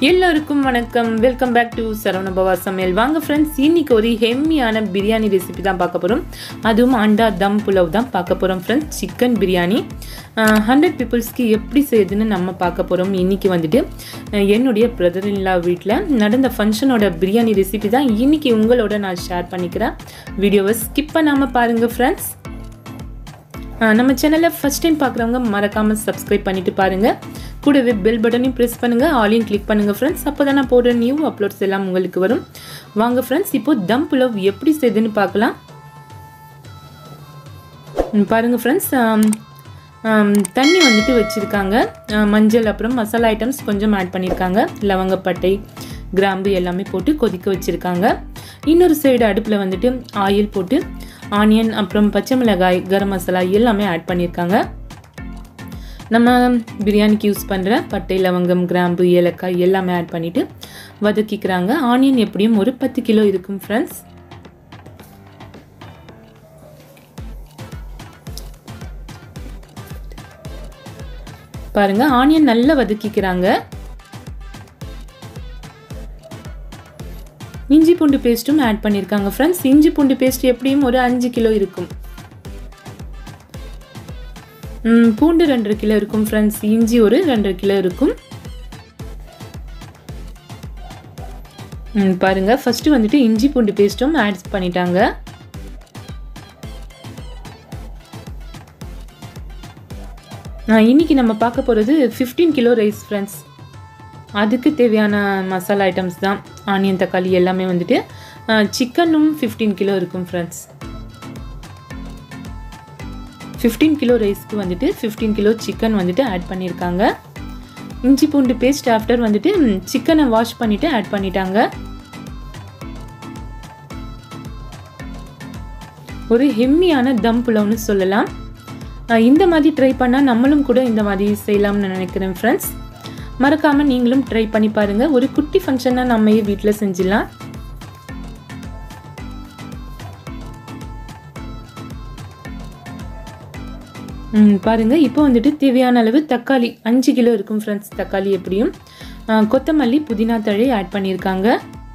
எல்லாருக்கும் வணக்கம் welcome back to Saravanabhava சமையல் வாங்க ஃப்ரெண்ட்ஸ் இன்னைக்கு ஒரு ஹெம்மியான பிரியாணி ரெசிபி தான் பார்க்க போகிறோம் அதுவும் அண்டா தம் புலவ் தான் பார்க்க போகிறோம் ஃப்ரெண்ட்ஸ் சிக்கன் பிரியாணி ஹண்ட்ரட் பீப்புள்ஸ்க்கு எப்படி செய்யுதுன்னு நம்ம பார்க்க போகிறோம் இன்னைக்கு வந்துட்டு அஹ், என்னுடைய பிரதர் இன்லா வீட்டில் நடந்த ஃபங்க்ஷனோட பிரியாணி ரெசிபி தான் இன்னைக்கு உங்களோட நான் ஷேர் பண்ணிக்கிறேன் வீடியோவை ஸ்கிப் பண்ணாமல் பாருங்கள் ஃப்ரெண்ட்ஸ் ஆஹ் நம்ம சேனலை ஃபர்ஸ்ட் டைம் பார்க்குறவங்க மறக்காமல் சப்ஸ்கிரைப் பண்ணிட்டு பாருங்க கூடவே பெல் பட்டனையும் ப்ரெஸ் பண்ணுங்க ஆலையும் கிளிக் பண்ணுங்க ஃப்ரெண்ட்ஸ் அப்போ தான் நான் போடுற நியூ அப்லோட்ஸ் எல்லாம் உங்களுக்கு வரும் வாங்க ஃப்ரெண்ட்ஸ் இப்போ தம் புலவ் எப்படி செய்யுதுன்னு பார்க்கலாம் ம், பாருங்க ஃப்ரெண்ட்ஸ் தண்ணி வந்துட்டு வச்சுருக்காங்க மஞ்சள் அப்புறம் மசாலா ஐட்டம்ஸ் கொஞ்சம் ஆட் பண்ணியிருக்காங்க லவங்கப்பட்டை கிராம்பு எல்லாமே போட்டு கொதிக்க வச்சுருக்காங்க இன்னொரு சைடு அடுப்பில் வந்துட்டு ஆயில் போட்டு ஆனியன் அப்புறம் பச்சை மிளகாய் கரம் மசாலா எல்லாமே ஆட் பண்ணியிருக்காங்க நம்ம பிரியாணிக்கு யூஸ் பண்ணுற பட்டை லவங்கம் கிராம்பு ஏலக்காய் எல்லாமே ஆட் பண்ணிவிட்டு வதக்கிக்கிறாங்க ஆனியன் எப்படியும் ஒரு பத்து கிலோ இருக்கும் ஃப்ரெண்ட்ஸ் பாருங்க ஆனியன் நல்லா வதக்கிக்கிறாங்க இஞ்சி பூண்டு பேஸ்ட்டும் ஆட் பண்ணியிருக்காங்க ஃப்ரெண்ட்ஸ் இஞ்சி பூண்டு பேஸ்ட் எப்படியும் ஒரு அஞ்சு கிலோ இருக்கும் ம், பூண்டு ரெண்டரை கிலோ இருக்கும் ஃப்ரெண்ட்ஸ் இஞ்சி ஒரு ரெண்டரை கிலோ இருக்கும் ம், பாருங்க ஃபர்ஸ்ட் வந்துட்டு இஞ்சி பூண்டு பேஸ்ட்டும் ஆட் பண்ணிட்டாங்க ஆ, இன்னைக்கு நம்ம பார்க்க போகிறது 15 கிலோ ரைஸ் ஃப்ரெண்ட்ஸ் அதுக்கு தேவையான மசாலா ஐட்டம்ஸ் தான் ஆனியன் தக்காளி எல்லாமே வந்துட்டு சிக்கனும் 15 கிலோ இருக்கும் ஃப்ரெண்ட்ஸ் 15 கிலோ ரைஸ்க்கு வந்துட்டு 15 கிலோ சிக்கன் வந்துட்டு ஆட் பண்ணியிருக்காங்க இஞ்சி பூண்டு பேஸ்ட் ஆஃப்டர் வந்துட்டு சிக்கனை வாஷ் பண்ணிவிட்டு ஆட் பண்ணிட்டாங்க ஒரு ஹெம்மியான தம் புலவ்னு சொல்லலாம் அஹ் இந்த மாதிரி ட்ரை பண்ணால் நம்மளும் கூட இந்த மாதிரி செய்யலாம்னு நினைக்கிறேன் ஃப்ரெண்ட்ஸ் மறக்காமல் நீங்களும் ட்ரை பண்ணி பாருங்கள் ஒரு குட்டி ஃபங்க்ஷனாக நம்ம வீட்டில் செஞ்சிடலாம் ம், பாருங்க இப்போ வந்துட்டு தேவையான அளவு தக்காளி அஞ்சு கிலோ இருக்கும் ஃப்ரெண்ட்ஸ் தக்காளி எப்படியும் அஹ் கொத்தமல்லி புதினா தழை ஆட் பண்ணியிருக்காங்க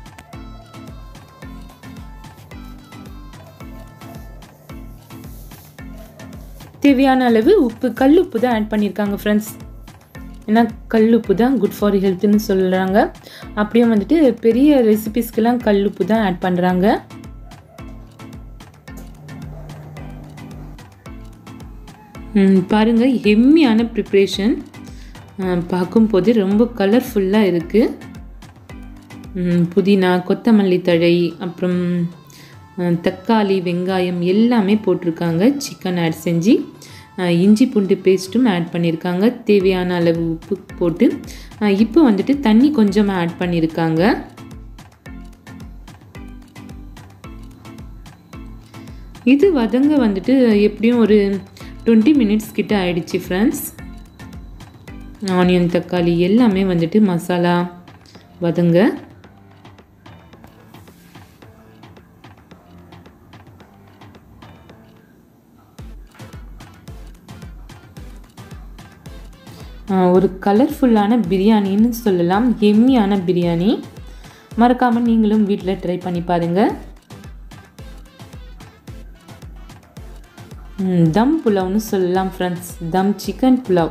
தேவையான அளவு உப்பு கல் உப்பு தான் ஆட் பண்ணியிருக்காங்க ஃப்ரெண்ட்ஸ் ஏன்னா கல் உப்பு தான் குட் ஃபார் ஹெல்த்துன்னு சொல்கிறாங்க அப்படியே வந்துட்டு பெரிய ரெசிபிஸ்க்கெல்லாம் கல் உப்பு தான் ஆட் பண்ணுறாங்க பாருங்க ஹெம்மியான ப்ரிப்ரேஷன் பார்க்கும்போது ரொம்ப கலர்ஃபுல்லாக இருக்குது புதினா கொத்தமல்லி தழை அப்புறம் அஹ், தக்காளி வெங்காயம் எல்லாமே போட்டிருக்காங்க சிக்கன் ஆட் செஞ்சு அஹ், இஞ்சி பூண்டு பேஸ்ட்டும் ஆட் பண்ணியிருக்காங்க தேவையான அளவு உப்பு போட்டு அஹ், இப்போ வந்துட்டு தண்ணி கொஞ்சம் ஆட் பண்ணியிருக்காங்க இது வதங்க வந்துட்டு எப்படியும் ஒரு டுவெண்ட்டி மினிட்ஸ் கிட்ட ஆயிடுச்சு ஃப்ரெண்ட்ஸ் ஆனியன் தக்காளி எல்லாமே வந்துட்டு மசாலா வதங்க ஆஹ் ஒரு கலர்ஃபுல்லான பிரியாணின்னு சொல்லலாம் எம்மியான பிரியாணி மறக்காமல் நீங்களும் வீட்டில் ட்ரை பண்ணி பாருங்கள் ம், தம் புலாவ்னு சொல்லலாம் ஃப்ரெண்ட்ஸ் தம் சிக்கன் புலாவ்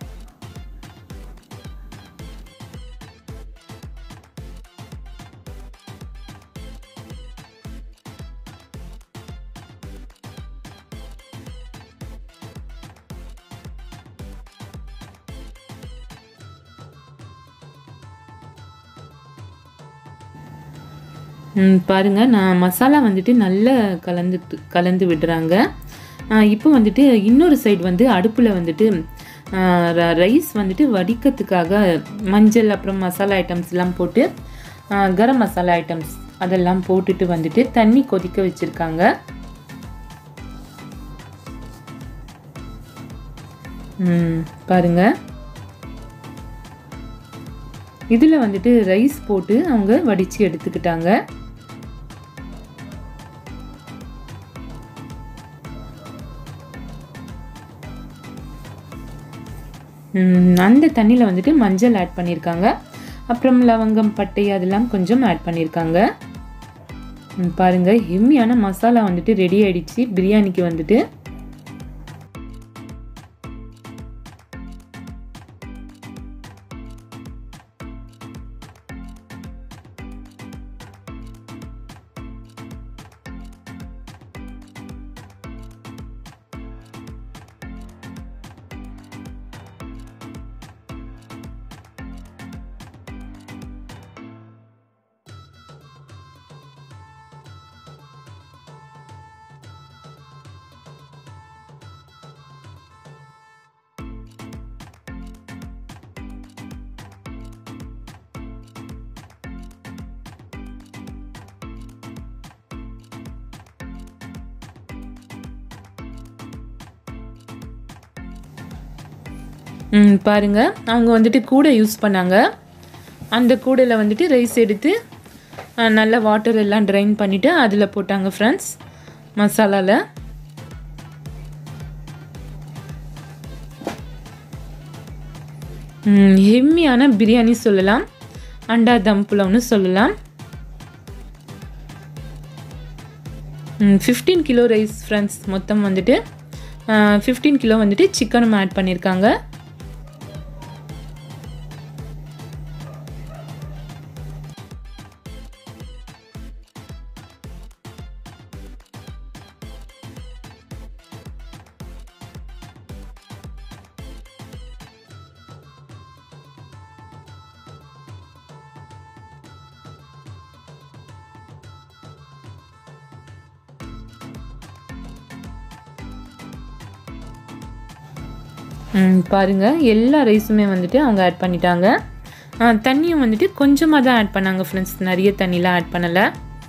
ம், பாருங்க நான் மசாலா வந்துட்டு நல்லா கலந்து கலந்து விடுறாங்க ஆஹ் இப்போ வந்துட்டு இன்னொரு சைடு வந்து அடுப்பில் வந்துட்டு ரைஸ் வந்துட்டு வடிக்கிறதுக்காக மஞ்சள் அப்புறம் மசாலா ஐட்டம்ஸ் எல்லாம் போட்டு ஆஹ் கரம் மசாலா ஐட்டம்ஸ் அதெல்லாம் போட்டுட்டு வந்துட்டு தண்ணி கொதிக்க வச்சுருக்காங்க ம், பாருங்க இதில் வந்துட்டு ரைஸ் போட்டு அவங்க வடித்து எடுத்துக்கிட்டாங்க ம், அந்த தண்ணியில் வந்துட்டு மஞ்சள் ஆட் பண்ணியிருக்காங்க அப்புறம் லவங்கம் பட்டை அதெல்லாம் கொஞ்சம் ஆட் பண்ணியிருக்காங்க ம், பாருங்க ஹெம்மியான மசாலா வந்துட்டு ரெடி ஆயிடுச்சு பிரியாணிக்கு வந்துட்டு ம், பாருங்க அவங்க வந்துட்டு கூடை யூஸ் பண்ணாங்க அந்த கூடையில் வந்துட்டு ரைஸ் எடுத்து அஹ், நல்லா வாட்டர் எல்லாம் ட்ரைன் பண்ணிவிட்டு அதில் போட்டாங்க ஃப்ரெண்ட்ஸ் மசாலாவில் ஹெம்மியான பிரியாணி சொல்லலாம் அண்டா தம் புலாவ்னு சொல்லலாம் ஃபிஃப்டீன் கிலோ ரைஸ் ஃப்ரெண்ட்ஸ் மொத்தம் வந்துட்டு ஃபிஃப்டீன் கிலோ வந்துட்டு சிக்கனும் ஆட் பண்ணியிருக்காங்க ம், பாருங்க எல்லா ரைஸுமே வந்துட்டு அவங்க ஆட் பண்ணிட்டாங்க ஆ, தண்ணியும் வந்துட்டு கொஞ்சமாக தான் ஆட் பண்ணாங்க ஃப்ரெண்ட்ஸ் நிறைய தண்ணிலாம் ஆட் பண்ணலை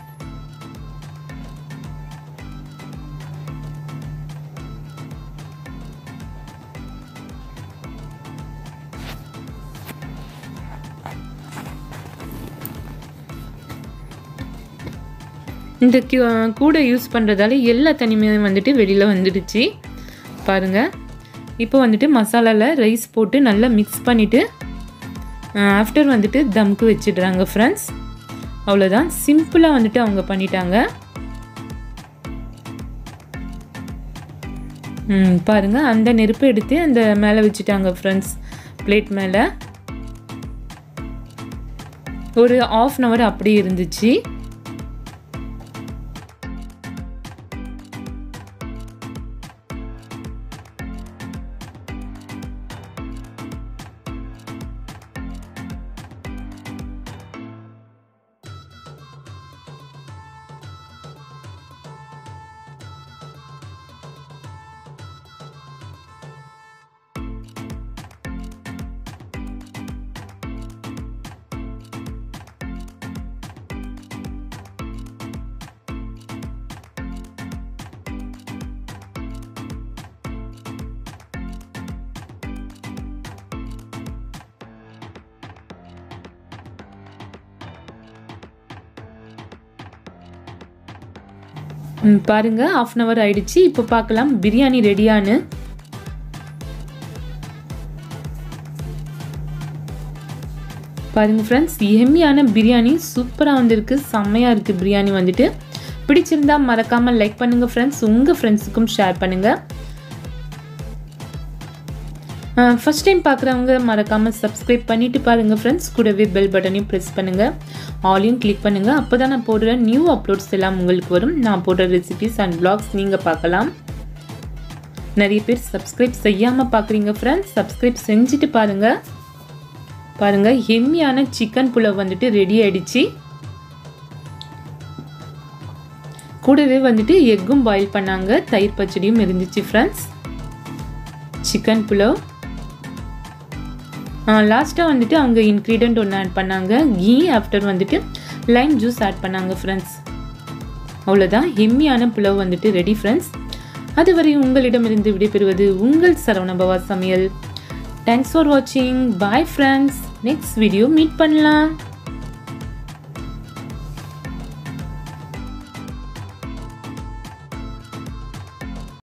இந்த கியூ- கூடை யூஸ் பண்ணுறதால எல்லா தண்ணியுமே வந்துட்டு வெளியில் வந்துடுச்சு பாருங்கள் இப்போ வந்துட்டு மசாலாவில் ரைஸ் போட்டு நல்லா மிக்ஸ் பண்ணிவிட்டு ஆஃப்டர் வந்துட்டு தம்க்கு வச்சிடுறாங்க ஃப்ரெண்ட்ஸ் அவ்வளோதான் சிம்பிளாக வந்துட்டு அவங்க பண்ணிட்டாங்க ம், பாருங்க அந்த நெருப்பு எடுத்து அந்த மேலே வச்சுட்டாங்க ஃப்ரெண்ட்ஸ் பிளேட் மேலே ஒரு ஆஃப் அன் ஹவர் அப்படியே இருந்துச்சு ம், பாருங்க ஆஃப் அன் ஹவர் ஆயிடுச்சு இப்போ பார்க்கலாம் பிரியாணி ரெடியான்னு பாருங்க ஃப்ரெண்ட்ஸ் எம்மியான பிரியாணி சூப்பராக வந்திருக்கு செம்மையாக இருக்குது பிரியாணி வந்துட்டு பிடிச்சிருந்தா மறக்காமல் லைக் பண்ணுங்கள் ஃப்ரெண்ட்ஸ் உங்கள் ஃப்ரெண்ட்ஸுக்கும் ஷேர் பண்ணுங்கள் ஃபஸ்ட் டைம் பார்க்குறவங்க மறக்காமல் சப்ஸ்கிரைப் பண்ணிட்டு பாருங்கள் ஃப்ரெண்ட்ஸ் கூடவே பெல் பட்டனையும் ப்ரெஸ் பண்ணுங்கள் ஆலையும் கிளிக் பண்ணுங்கள் அப்போ தான் நான் போடுற நியூ அப்லோட்ஸ் எல்லாம் உங்களுக்கு வரும் நான் போடுற ரெசிபிஸ் அண்ட் பிளாக்ஸ் நீங்கள் பார்க்கலாம் நிறைய பேர் சப்ஸ்கிரைப் செய்யாமல் பார்க்குறீங்க ஃப்ரெண்ட்ஸ் சப்ஸ்கிரைப் செஞ்சுட்டு பாருங்கள் பாருங்கள் ஹெம்மியான சிக்கன் புலாவ் வந்துட்டு ரெடி ஆயிடுச்சு கூடவே வந்துட்டு எக்கும் பாயில் பண்ணாங்க தயிர் பச்சடியும் இருந்துச்சு ஃப்ரெண்ட்ஸ் சிக்கன் புலாவ் லாஸ்ட்டாக வந்துட்டு அவங்க இன்க்ரீடியன்ட் ஒன்று ஆட் பண்ணாங்க கீ ஆஃப்டர் வந்துட்டு லைம் ஜூஸ் ஆட் பண்ணாங்க ஃப்ரெண்ட்ஸ் அவ்வளோதான் ஹெம்மியான புலவ் வந்துட்டு ரெடி ஃப்ரெண்ட்ஸ் அதுவரை உங்களிடமிருந்து விடைபெறுவது உங்கள் சரவணபவா சமையல் தேங்க்ஸ் ஃபார் வாட்சிங் bye friends next video meet பண்ணலாம்